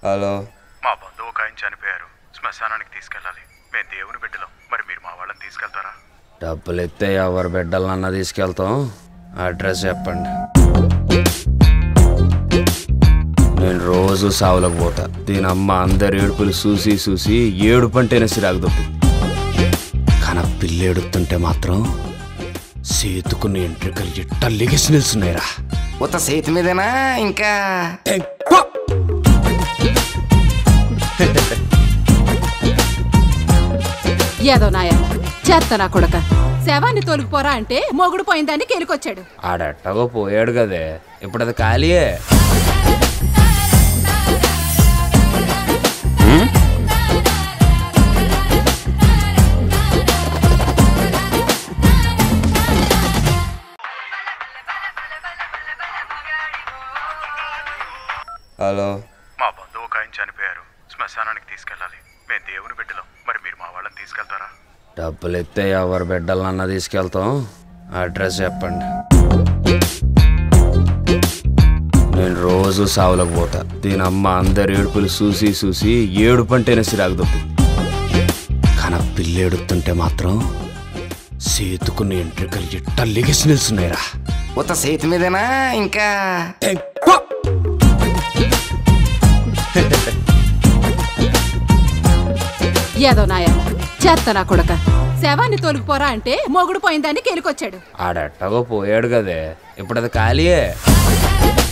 hello మా బంధువు ఒక ఆయన చనిపోయారు శ్మశానానికి తీసుకెళ్ళాలి మేము దేవుని బిడ్డలం మరి మీరు మా వాళ్ళని తీసుకెళ్తారా డబ్బులు ఇస్తే ఎవరి బిడ్డలన్నా తీసుకెళ్తాం అడ్రస్ చెప్పండి నేను రోజు సావులకు పోతా దీని అమ్మ అందరి ఏడుపులు చూసి చూసి ఏడుపు అంటేనే సిరాకు దొబ్బింది కానీ ఆ పిల్ల ఏడుతుంటే మాత్రం సేతుకున్న ఎంట్రికలు ఎట్ట లెగిసి నిల్చున్నాయిరా ఉత్త చేతి మీదేనా ఇంకా ఏదో నాయ చేస్తా నా కొడక శవాన్ని తొలగిపోరా అంటే మొగుడు పోయిందని కెలికొచ్చాడు ఆడెట్టగో పోయాడు కదే ఇప్పుడు అది ఖాళీయే హలో మా బంధువు ఒక ఆయన చనిపోయారు శ్మశానానికి తీసుకెళ్ళాలి మేము దేవుని బిడ్డలం మరి మీరు మా వాళ్ళని తీసుకెళ్తారా డబ్బులు ఇస్తే ఎవరి బిడ్డలన్నా తీసుకెళ్తాం అడ్రస్ చెప్పండి నేను రోజు సావులకు పోతా దీని అమ్మ అందరి ఏడుపులు చూసి చూసి ఏడుపు అంటేనే సిరాకు దొబ్బింది కానీ ఆ పిల్ల ఏడుతుంటే మాత్రం సేతుకున్న ఎంట్రికలు ఎట్ట లెగిసి నిల్చున్నాయిరా ఉత్త చేతి మీదేనా ఇంకా ఏదో నాయ చేస్తా నా కొడక శవాన్ని తొలగిపోరా అంటే మొగుడు పోయిందని కెలికొచ్చాడు ఆడెట్టగో పోయాడు కదే ఇప్పుడు అది ఖాళీయే